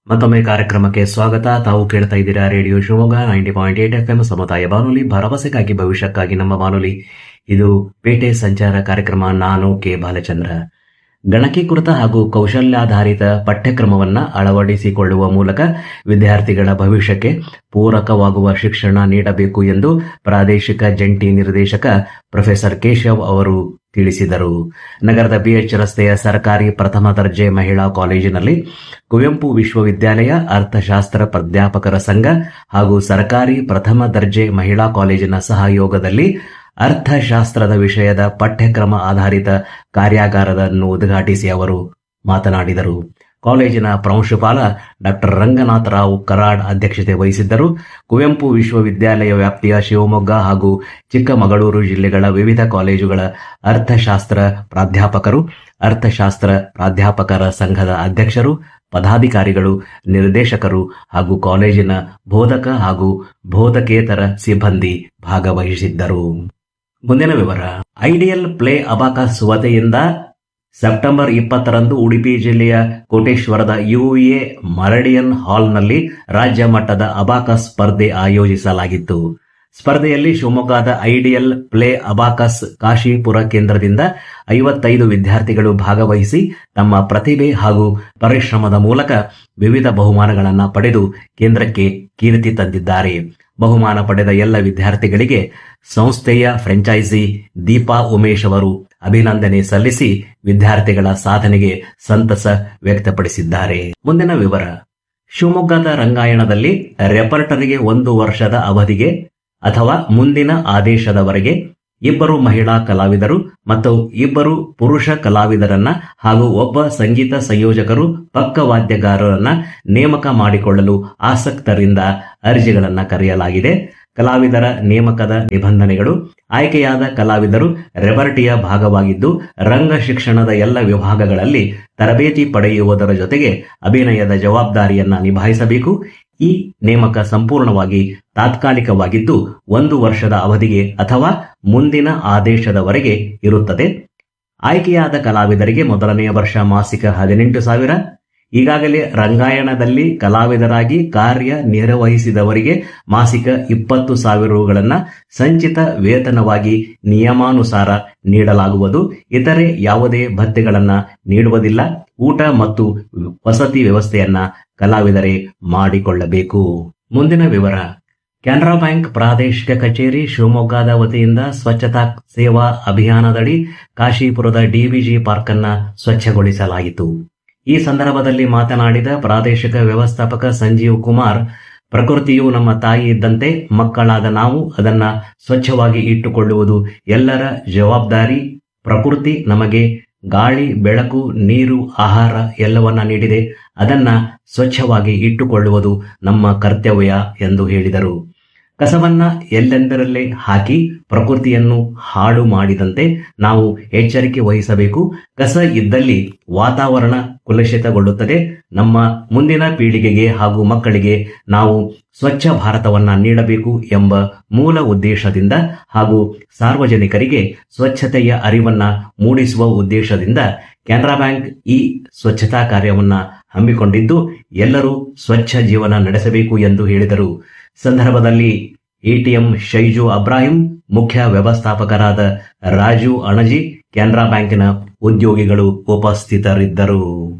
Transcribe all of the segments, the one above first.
ಮತ್ತೊಮ್ಮೆ ಕಾರ್ಯಕ್ರಮಕ್ಕೆ ಸ್ವಾಗತ ತಾವು ಕೇಳ್ತಾ ಇದ್ದೀರಾ radio Shivamogga ninety point eight F M ಸಮುದಾಯ ಬಾನುಲಿ ಭರವಸೆಗಾಗಿ ಭವಿಷ್ಯಕ್ಕಾಗಿ ನಮ್ಮ ಬಾನುಲಿ ಇದು ಪೇಟೆ ಸಂಚಾರ ಕಾರ್ಯಕ್ರಮ ನಾನು ಕೆ ಬಾಲಚಂದ್ರ ಗಣಕೀಕೃತ ಹಾಗೂ ಕೌಶಲ್ಯಾಧಾರಿತ ಪಠ್ಯಕ್ರಮವನ್ನ ಅಳವಡಿಸಿಕೊಳ್ಳುವ ಮೂಲಕ ವಿದ್ಯಾರ್ಥಿಗಳ ಭವಿಷ್ಯಕ್ಕೆ ಪೂರಕವಾಗುವ ಶಿಕ್ಷಣ ನೀಡಬೇಕು ಎಂದು ಪ್ರಾದೇಶಿಕ ಜಂಟಿ ನಿರ್ದೇಶಕ ಪ್ರೊಫೆಸರ್ ಕೇಶವ್ ಅವರು ತಿಳಿಸಿದರು ನಗರದ ಬಿಎಚ್ ರಸ್ತೆಯ ಸರ್ಕಾರಿ ಪ್ರಥಮ ದರ್ಜೆ ಮಹಿಳಾ ಕಾಲೇಜಿನಲ್ಲಿ ಕುವೆಂಪು ವಿಶ್ವವಿದ್ಯಾಲಯ ಅರ್ಥಶಾಸ್ತ್ರ ಪ್ರಾಧ್ಯಾಪಕರ ಸಂಘ ಹಾಗೂ ಸರ್ಕಾರಿ ಪ್ರಥಮ ದರ್ಜೆ ಮಹಿಳಾ ಕಾಲೇಜಿನ ಸಹಯೋಗದಲ್ಲಿ ಅರ್ಥಶಾಸ್ತ್ರದ ವಿಷಯದ ಪಠ್ಯಕ್ರಮ ಆಧಾರಿತ ಕಾರ್ಯಾಗಾರವನ್ನು ಉದ್ಘಾಟಿಸಿ ಅವರು ಮಾತನಾಡಿದರು ಕಾಲೇಜಿನ ಪ್ರಾಂಶುಪಾಲ ಡಾಕ್ಟರ್ ರಂಗನಾಥ ರಾವ್ ಕರಾಡ್ ಅಧ್ಯಕ್ಷತೆ ವಹಿಸಿದ್ದರು ಕುವೆಂಪು ವಿಶ್ವವಿದ್ಯಾಲಯ ವ್ಯಾಪ್ತಿಯ ಶಿವಮೊಗ್ಗ ಹಾಗೂ ಚಿಕ್ಕಮಗಳೂರು ಜಿಲ್ಲೆಗಳ ವಿವಿಧ ಕಾಲೇಜುಗಳ ಅರ್ಥಶಾಸ್ತ್ರ ಪ್ರಾಧ್ಯಾಪಕರು ಅರ್ಥಶಾಸ್ತ್ರ ಪ್ರಾಧ್ಯಾಪಕರ ಸಂಘದ ಅಧ್ಯಕ್ಷರು ಪದಾಧಿಕಾರಿಗಳು ನಿರ್ದೇಶಕರು ಹಾಗೂ ಕಾಲೇಜಿನ ಬೋಧಕ ಹಾಗೂ ಬೋಧಕೇತರ ಸಿಬ್ಬಂದಿ ಭಾಗವಹಿಸಿದ್ದರು ಮುಂದಿನ ವಿವರ ಐಡಿಯಲ್ ಪ್ಲೇ ಅಬಾಕಸ್ ವತಿಯಿಂದ ಸೆಪ್ಟೆಂಬರ್ ಇಪ್ಪತ್ತರಂದು ಉಡುಪಿ ಜಿಲ್ಲೆಯ ಕೋಟೇಶ್ವರದ ಯುಎ ಮರಡಿಯನ್ ಹಾಲ್ನಲ್ಲಿ ರಾಜ್ಯ ಮಟ್ಟದ ಅಬಾಕಸ್ ಸ್ಪರ್ಧೆ ಆಯೋಜಿಸಲಾಗಿತ್ತು ಸ್ಪರ್ಧೆಯಲ್ಲಿ ಶಿವಮೊಗ್ಗದ ಐಡಿಯಲ್ ಪ್ಲೇ ಅಬಾಕಸ್ ಕಾಶಿಪುರ ಕೇಂದ್ರದಿಂದ ಐವತ್ತೈದು ವಿದ್ಯಾರ್ಥಿಗಳು ಭಾಗವಹಿಸಿ ತಮ್ಮ ಪ್ರತಿಭೆ ಹಾಗೂ ಪರಿಶ್ರಮದ ಮೂಲಕ ವಿವಿಧ ಬಹುಮಾನಗಳನ್ನು ಪಡೆದು ಕೇಂದ್ರಕ್ಕೆ ಕೀರ್ತಿ ತಂದಿದ್ದಾರೆ ಬಹುಮಾನ ಪಡೆದ ಎಲ್ಲ ವಿದ್ಯಾರ್ಥಿಗಳಿಗೆ ಸಂಸ್ಥೆಯ ಫ್ರೆಂಚೈಸಿ ದೀಪಾ ಉಮೇಶ್ ಅವರು ಅಭಿನಂದನೆ ಸಲ್ಲಿಸಿ ವಿದ್ಯಾರ್ಥಿಗಳ ಸಾಧನೆಗೆ ಸಂತಸ ವ್ಯಕ್ತಪಡಿಸಿದ್ದಾರೆ ಮುಂದಿನ ವಿವರ ಶಿವಮೊಗ್ಗದ ರಂಗಾಯಣದಲ್ಲಿ ರೆಪರ್ಟರಿಗೆ ಒಂದು ವರ್ಷದ ಅವಧಿಗೆ ಅಥವಾ ಮುಂದಿನ ಆದೇಶದವರೆಗೆ ಇಬ್ಬರು ಮಹಿಳಾ ಕಲಾವಿದರು ಮತ್ತು ಇಬ್ಬರು ಪುರುಷ ಕಲಾವಿದರನ್ನ ಹಾಗೂ ಒಬ್ಬ ಸಂಗೀತ ಸಂಯೋಜಕರು ಪಕ್ಕವಾದ್ಯಗಾರರನ್ನ ನೇಮಕ ಮಾಡಿಕೊಳ್ಳಲು ಆಸಕ್ತರಿಂದ ಅರ್ಜಿಗಳನ್ನ ಕರೆಯಲಾಗಿದೆ ಕಲಾವಿದರ ನೇಮಕದ ನಿಬಂಧನೆಗಳು ಆಯ್ಕೆಯಾದ ಕಲಾವಿದರು ರೆಬರ್ಟಿಯ ಭಾಗವಾಗಿದ್ದು ರಂಗ ಶಿಕ್ಷಣದ ಎಲ್ಲ ವಿಭಾಗಗಳಲ್ಲಿ ತರಬೇತಿ ಪಡೆಯುವುದರ ಜೊತೆಗೆ ಅಭಿನಯದ ಜವಾಬ್ದಾರಿಯನ್ನ ನಿಭಾಯಿಸಬೇಕು ಈ ನೇಮಕ ಸಂಪೂರ್ಣವಾಗಿ ತಾತ್ಕಾಲಿಕವಾಗಿದ್ದು ಒಂದು ವರ್ಷದ ಅವಧಿಗೆ ಅಥವಾ ಮುಂದಿನ ಆದೇಶದವರೆಗೆ ಇರುತ್ತದೆ ಆಯ್ಕೆಯಾದ ಕಲಾವಿದರಿಗೆ ಮೊದಲನೆಯ ವರ್ಷ ಮಾಸಿಕ ಹದಿನೆಂಟು ಸಾವಿರ ಈಗಾಗಲೇ ರಂಗಾಯಣದಲ್ಲಿ ಕಲಾವಿದರಾಗಿ ಕಾರ್ಯ ನಿರ್ವಹಿಸಿದವರಿಗೆ ಮಾಸಿಕ ಇಪ್ಪತ್ತು ಸಾವಿರ ರುಗಳನ್ನು ಸಂಚಿತ ವೇತನವಾಗಿ ನಿಯಮಾನುಸಾರ ನೀಡಲಾಗುವುದು ಇತರೆ ಯಾವುದೇ ಭತ್ಯೆಗಳನ್ನು ನೀಡುವುದಿಲ್ಲ ಊಟ ಮತ್ತು ವಸತಿ ವ್ಯವಸ್ಥೆಯನ್ನ ಕಲಾವಿದರೇ ಮಾಡಿಕೊಳ್ಳಬೇಕು ಮುಂದಿನ ವಿವರ ಕೆನರಾ ಬ್ಯಾಂಕ್ ಪ್ರಾದೇಶಿಕ ಕಚೇರಿ ಶಿವಮೊಗ್ಗದ ವತಿಯಿಂದ ಸ್ವಚ್ಛತಾ ಸೇವಾ ಅಭಿಯಾನದಡಿ ಕಾಶಿಪುರದ ಡಿಬಿಜಿ ಪಾರ್ಕ್ ಅನ್ನ ಸ್ವಚ್ಛಗೊಳಿಸಲಾಯಿತು ಈ ಸಂದರ್ಭದಲ್ಲಿ ಮಾತನಾಡಿದ ಪ್ರಾದೇಶಿಕ ವ್ಯವಸ್ಥಾಪಕ ಸಂಜೀವ್ ಕುಮಾರ್ ಪ್ರಕೃತಿಯು ನಮ್ಮ ತಾಯಿ ಇದ್ದಂತೆ ಮಕ್ಕಳಾದ ನಾವು ಅದನ್ನ ಸ್ವಚ್ಛವಾಗಿ ಇಟ್ಟುಕೊಳ್ಳುವುದು ಎಲ್ಲರ ಜವಾಬ್ದಾರಿ ಪ್ರಕೃತಿ ನಮಗೆ ಗಾಳಿ ಬೆಳಕು ನೀರು ಆಹಾರ ಎಲ್ಲವನ್ನ ನೀಡಿದೆ ಅದನ್ನ ಸ್ವಚ್ಛವಾಗಿ ಇಟ್ಟುಕೊಳ್ಳುವುದು ನಮ್ಮ ಕರ್ತವ್ಯ ಎಂದು ಹೇಳಿದರು ಕಸವನ್ನ ಎಲ್ಲೆಂದರಲ್ಲೇ ಹಾಕಿ ಪ್ರಕೃತಿಯನ್ನು ಹಾಳು ಮಾಡಿದಂತೆ ನಾವು ಎಚ್ಚರಿಕೆ ವಹಿಸಬೇಕು ಕಸ ಇದ್ದಲ್ಲಿ ವಾತಾವರಣ ಕುಲುಷಿತಗೊಳ್ಳುತ್ತದೆ ನಮ್ಮ ಮುಂದಿನ ಪೀಳಿಗೆಗೆ ಹಾಗೂ ಮಕ್ಕಳಿಗೆ ನಾವು ಸ್ವಚ್ಛ ಭಾರತವನ್ನ ನೀಡಬೇಕು ಎಂಬ ಮೂಲ ಉದ್ದೇಶದಿಂದ ಹಾಗೂ ಸಾರ್ವಜನಿಕರಿಗೆ ಸ್ವಚ್ಛತೆಯ ಅರಿವನ್ನ ಮೂಡಿಸುವ ಉದ್ದೇಶದಿಂದ ಕೆನರಾ ಬ್ಯಾಂಕ್ ಈ ಸ್ವಚ್ಛತಾ ಕಾರ್ಯವನ್ನ ಹಮ್ಮಿಕೊಂಡಿದ್ದು ಎಲ್ಲರೂ ಸ್ವಚ್ಛ ಜೀವನ ನಡೆಸಬೇಕು ಎಂದು ಹೇಳಿದರು ಸಂದರ್ಭದಲ್ಲಿ ಎಟಿಎಂ ಶೈಜು ಅಬ್ರಾಹಿಂ ಮುಖ್ಯ ವ್ಯವಸ್ಥಾಪಕರಾದ ರಾಜು ಅಣಜಿ ಕೆನರಾ ಬ್ಯಾಂಕಿನ ಉದ್ಯೋಗಿಗಳು ಉಪಸ್ಥಿತರಿದ್ದರು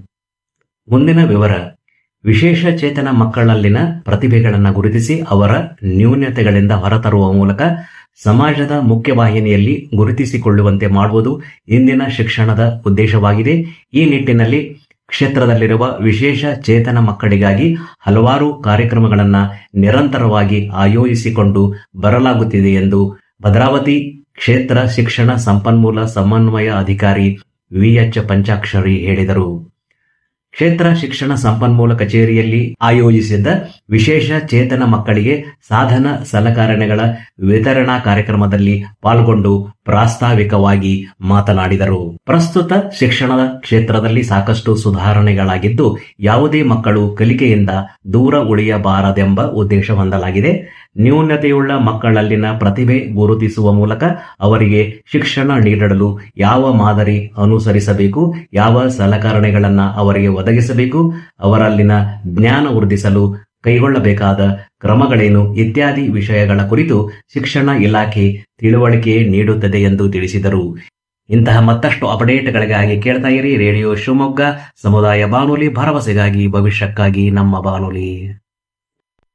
ಮುಂದಿನ ವಿವರ ವಿಶೇಷ ಚೇತನ ಮಕ್ಕಳಲ್ಲಿನ ಪ್ರತಿಭೆಗಳನ್ನು ಗುರುತಿಸಿ ಅವರ ನ್ಯೂನತೆಗಳಿಂದ ಹೊರತರುವ ಮೂಲಕ ಸಮಾಜದ ಮುಖ್ಯವಾಹಿನಿಯಲ್ಲಿ ಗುರುತಿಸಿಕೊಳ್ಳುವಂತೆ ಮಾಡುವುದು ಇಂದಿನ ಶಿಕ್ಷಣದ ಉದ್ದೇಶವಾಗಿದೆ ಈ ನಿಟ್ಟಿನಲ್ಲಿ ಕ್ಷೇತ್ರದಲ್ಲಿರುವ ವಿಶೇಷ ಚೇತನ ಮಕ್ಕಳಿಗಾಗಿ ಹಲವಾರು ಕಾರ್ಯಕ್ರಮಗಳನ್ನು ನಿರಂತರವಾಗಿ ಆಯೋಜಿಸಿಕೊಂಡು ಬರಲಾಗುತ್ತಿದೆ ಎಂದು ಭದ್ರಾವತಿ ಕ್ಷೇತ್ರ ಶಿಕ್ಷಣ ಸಂಪನ್ಮೂಲ ಸಮನ್ವಯ ಅಧಿಕಾರಿ ವಿಎಚ್ ಪಂಚಾಕ್ಷರಿ ಹೇಳಿದರು ಕ್ಷೇತ್ರ ಶಿಕ್ಷಣ ಸಂಪನ್ಮೂಲ ಕಚೇರಿಯಲ್ಲಿ ಆಯೋಜಿಸಿದ್ದ ವಿಶೇಷ ಚೇತನ ಮಕ್ಕಳಿಗೆ ಸಾಧನ ಸಲಕರಣೆಗಳ ವಿತರಣಾ ಕಾರ್ಯಕ್ರಮದಲ್ಲಿ ಪಾಲ್ಗೊಂಡು ಪ್ರಾಸ್ತಾವಿಕವಾಗಿ ಮಾತನಾಡಿದರು ಪ್ರಸ್ತುತ ಶಿಕ್ಷಣದ ಕ್ಷೇತ್ರದಲ್ಲಿ ಸಾಕಷ್ಟು ಸುಧಾರಣೆಗಳಾಗಿದ್ದು ಯಾವುದೇ ಮಕ್ಕಳು ಕಲಿಕೆಯಿಂದ ದೂರ ಉಳಿಯಬಾರದೆಂಬ ಉದ್ದೇಶ ಹೊಂದಲಾಗಿದೆ ನ್ಯೂನತೆಯುಳ್ಳ ಮಕ್ಕಳಲ್ಲಿನ ಪ್ರತಿಭೆ ಗುರುತಿಸುವ ಮೂಲಕ ಅವರಿಗೆ ಶಿಕ್ಷಣ ನೀಡಲು ಯಾವ ಮಾದರಿ ಅನುಸರಿಸಬೇಕು ಯಾವ ಸಲಕರಣೆಗಳನ್ನು ಅವರಿಗೆ ಒದಗಿಸಬೇಕು ಅವರಲ್ಲಿನ ಜ್ಞಾನ ವೃದ್ಧಿಸಲು ಕೈಗೊಳ್ಳಬೇಕಾದ ಕ್ರಮಗಳೇನು ಇತ್ಯಾದಿ ವಿಷಯಗಳ ಕುರಿತು ಶಿಕ್ಷಣ ಇಲಾಖೆ ತಿಳುವಳಿಕೆ ನೀಡುತ್ತದೆ ಎಂದು ತಿಳಿಸಿದರು ಇಂತಹ ಮತ್ತಷ್ಟು ಅಪ್ಡೇಟ್ಗಳಿಗಾಗಿ ಕೇಳ್ತಾ ಇರಿ ರೇಡಿಯೋ ಶಿವಮೊಗ್ಗ ಸಮುದಾಯ ಬಾನುಲಿ ಭರವಸೆಗಾಗಿ ಭವಿಷ್ಯಕ್ಕಾಗಿ ನಮ್ಮ ಬಾನುಲಿ